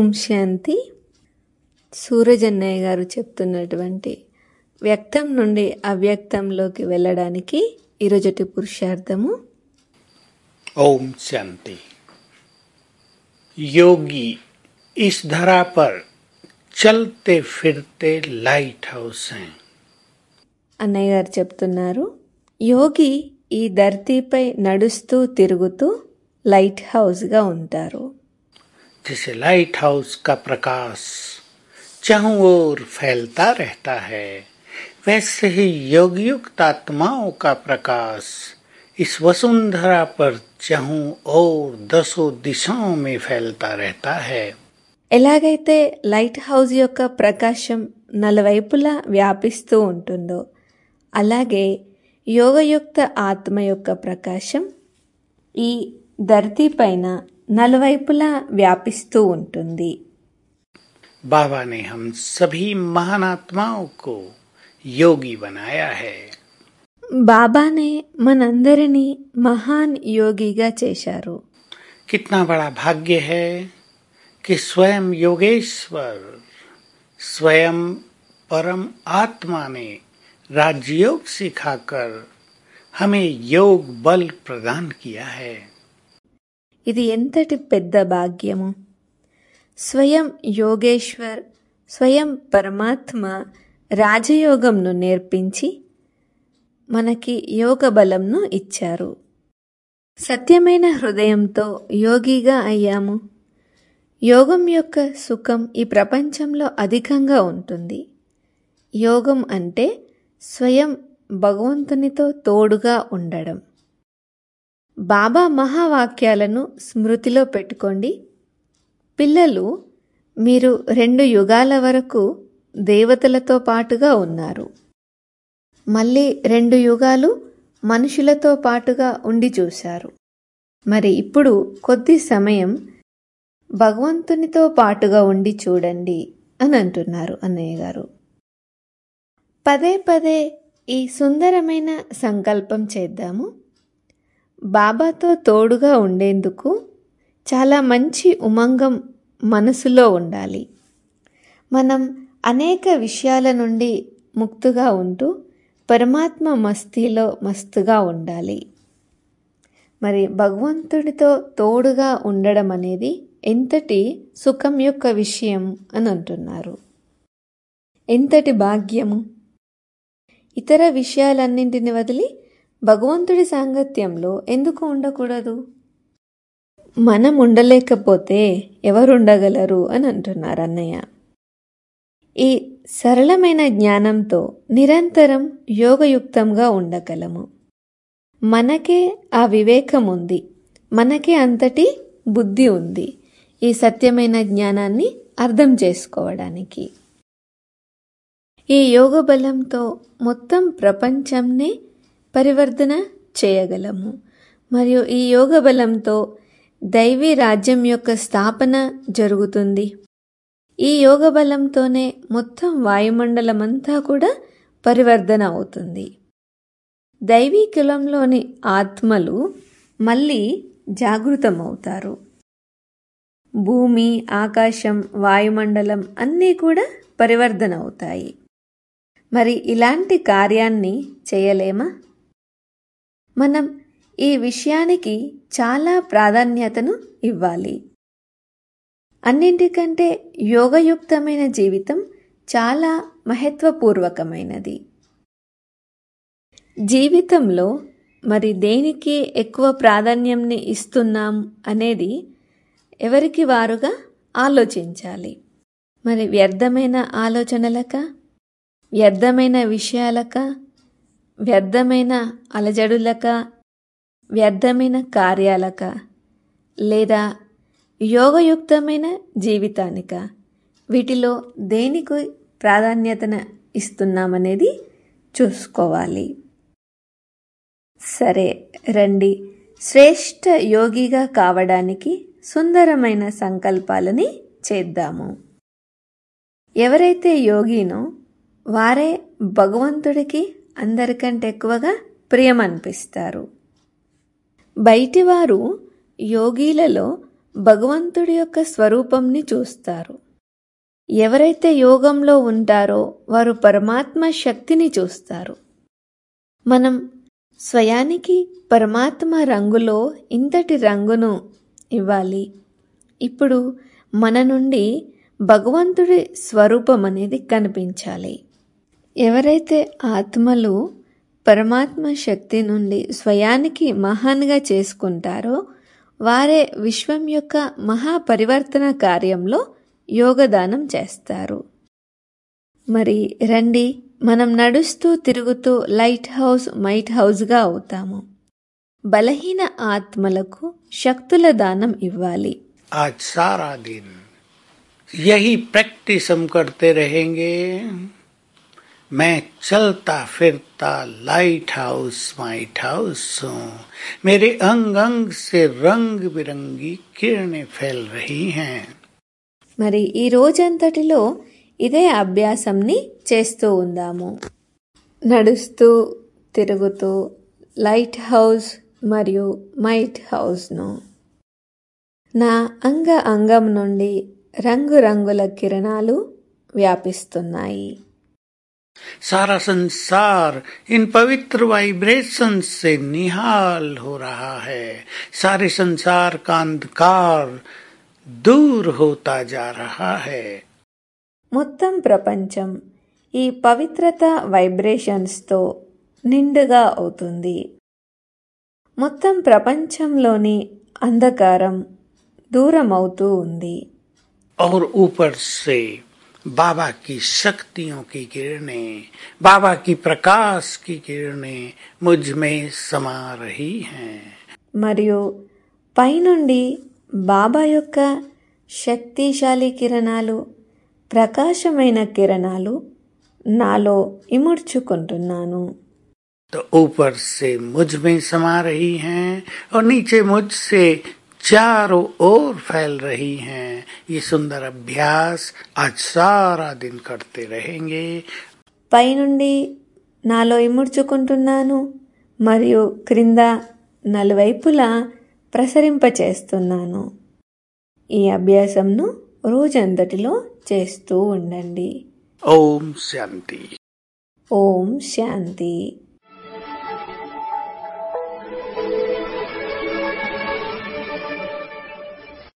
శాంతి సూరజన్నయ్య గారు చెప్తున్నటువంటి వ్యక్తం నుండి అవ్యక్తంలోకి వెళ్ళడానికి ఈరోజటి పురుషార్థము ओम शांति योगी इस धरा पर चलते फिरते लाइट हाउस हैं అన్నయ్య గారు చెప్తున్నారు యోగి ఈ ధర్తీపై నడుస్తూ తిరుగుతూ లైట్ హౌస్గా ఉంటారు जैसे लाइट हाउस का प्रकाश चारों ओर फैलता रहता है वैसे ही योगयुक्त आत्माओं का प्रकाश इस वसुंधरा पर चारों ओर दसों दिशाओं में फैलता रहता है ఎలాగైతే లైట్ హౌస్ యొక్క ప్రకాశం నలువైపులా వ్యాపిస్తూ ఉంటుందో అలాగే యోగయుక్త ఆత్మ యొక్క ప్రకాశం ఈ ధరతీ పైన నలువైపులా వ్యాపిస్తూ ఉంటుంది बाबा ने हम सभी महान आत्माओं को योगी बनाया है బాబానే మనందరినీ మహాన్ యోగిగా చేశారు कितना बड़ा भाग्य है कि स्वयं योगेश्वर स्वयं परम आत्मा ने राजयोग सिखाकर हमें योग बल प्रदान किया है ఇది ఎంతటి పెద్ద భాగ్యము స్వయం యోగేశ్వర్ స్వయం పరమాత్మ రాజయోగంను నేర్పించి మనకి యోగ బలంను ఇచ్చారు సత్యమైన హృదయంతో యోగిగా అయ్యాము యోగం యొక్క సుఖం ఈ ప్రపంచంలో అధికంగా ఉంటుంది యోగం అంటే స్వయం భగవంతునితో తోడుగా ఉండడం బాబా మహావాక్యాలను స్మృతిలో పెట్టుకోండి పిల్లలు మీరు రెండు యుగాల వరకు దేవతలతో పాటుగా ఉన్నారు మళ్ళీ రెండు యుగాలు మనుషులతో పాటుగా ఉండి చూశారు మరి ఇప్పుడు కొద్ది సమయం భగవంతునితో పాటుగా ఉండి చూడండి అని అంటున్నారు అన్నయ్య గారు పదే పదే ఈ సుందరమైన సంకల్పం చేద్దాము బాబాతో తోడుగా ఉండేందుకు చాలా మంచి ఉమంగం మనసులో ఉండాలి మనం అనేక విషయాల నుండి ముక్తుగా ఉంటూ పరమాత్మ మస్తీలో మస్తుగా ఉండాలి మరి భగవంతుడితో తోడుగా ఉండడం అనేది ఎంతటి సుఖం యొక్క విషయం అని అంటున్నారు ఎంతటి భాగ్యము ఇతర విషయాలన్నింటిని వదిలి భగవంతుడి సాంగత్యంలో ఎందుకు ఉండకూడదు మనం ఉండలేకపోతే ఎవరు ఉండగలరు అని అంటున్నారు అన్నయ్య ఈ సరళమైన జ్ఞానంతో నిరంతరం యోగయుక్తంగా ఉండగలము మనకే ఆ వివేకం ఉంది మనకే అంతటి బుద్ధి ఉంది ఈ సత్యమైన జ్ఞానాన్ని అర్థం చేసుకోవడానికి ఈ యోగ బలంతో మొత్తం ప్రపంచంనే పరివర్తన చేయగలము మరియు ఈ యోగ బలంతో దైవీ రాజ్యం యొక్క స్థాపన జరుగుతుంది ఈ యోగ బలంతోనే మొత్తం వాయుమండలమంతా కూడా పరివర్తన అవుతుంది దైవీ కులంలోని ఆత్మలు మళ్ళీ జాగృతమవుతారు భూమి ఆకాశం వాయుమండలం అన్నీ కూడా పరివర్తన అవుతాయి మరి ఇలాంటి కార్యాన్ని చేయలేమా మనం ఈ విషయానికి చాలా ప్రాధాన్యతను ఇవ్వాలి అన్నింటికంటే యోగయుక్తమైన జీవితం చాలా మహత్వపూర్వకమైనది జీవితంలో మరి దేనికి ఎక్కువ ప్రాధాన్యంని ఇస్తున్నాం అనేది ఎవరికి వారుగా ఆలోచించాలి మరి వ్యర్థమైన ఆలోచనలక వ్యర్థమైన విషయాలక వ్యర్థమైన అలజడులక వ్యర్థమైన కార్యాలక లేదా యోగయుక్తమైన జీవితానిక వీటిలో దేనికి ప్రాధాన్యతన ఇస్తున్నామనేది చూసుకోవాలి సరే రండి శ్రేష్ఠ యోగిగా కావడానికి సుందరమైన సంకల్పాలని చేద్దాము ఎవరైతే యోగినో వారే భగవంతుడికి అందరికంటే ఎక్కువగా ప్రియమనిపిస్తారు బయటివారు యోగీలలో భగవంతుడి యొక్క స్వరూపంని చూస్తారు ఎవరైతే యోగంలో ఉంటారో వారు పరమాత్మ శక్తిని చూస్తారు మనం స్వయానికి పరమాత్మ రంగులో ఇంతటి రంగును ఇవ్వాలి ఇప్పుడు మన నుండి భగవంతుడి స్వరూపం అనేది కనిపించాలి ఎవరైతే ఆత్మలు పరమాత్మ శక్తి నుండి స్వయానికి మహాన్గా చేసుకుంటారో వారే విశ్వం యొక్క మహాపరివర్తన కార్యంలో యోగదానం చేస్తారు మరి రండి మనం నడుస్తూ తిరుగుతూ లైట్ హౌస్ మైట్ హౌస్గా అవుతాము బలహీన ఆత్మలకు శక్తుల దానం ఇవ్వాలి आज सारा दिन यही प्रैक्टिस हम करते रहेंगे मैं चलता फिरता लाइट हाउस माइट हाउस हूँ मेरे अंग अंग से रंग बिरंगी किरणें फैल रही हैं మరి ఈ రోజంతటిలో ఇదే అభ్యాసంని చేస్తూ ఉందాము నడుస్తూ తిరుగుతూ లైట్ హౌస్ మరియు మైట్ హౌస్ను నా అంగ అంగం నుండి రంగురంగుల కిరణాలు వ్యాపిస్తున్నాయి सारा संसार इन पवित्र वाइब्रेशन से निहाल हो रहा है सारे संसार का अंधकार दूर होता जा रहा है మొత్తం ప్రపంచం ఈ పవిత్రత వైబ్రేషన్స్తో నిండుగా అవుతుంది మొత్తం ప్రపంచంలోని అంధకారం దూరం అవుతూ ఉంది और ऊपर से बाबा की शक्तियों की किरणें बाबा की प्रकाश की किरणें मुझ में समा रही हैं మరియు పైనుండి బాబా యొక్క శక్తిశాలి కిరణాలు ప్రకాశమైన కిరణాలు నాలో ఇముడ్చుకుంటున్నాను तो ऊपर से मुझ में समा रही हैं और नीचे मुझसे चारों ओर फैल रही हैं ये सुंदर अभ्यास आज सारा दिन करते रहेंगे పైనుండి నాలో ఇముడ్చుకుంటున్నాను మరియు క్రింద నలువైపులా ప్రసరింపచేస్తున్నాను ఈ అభ్యాసంను రోజంతటిలో చేస్తూ ఉండండి ओम शांति ఓం శాంతి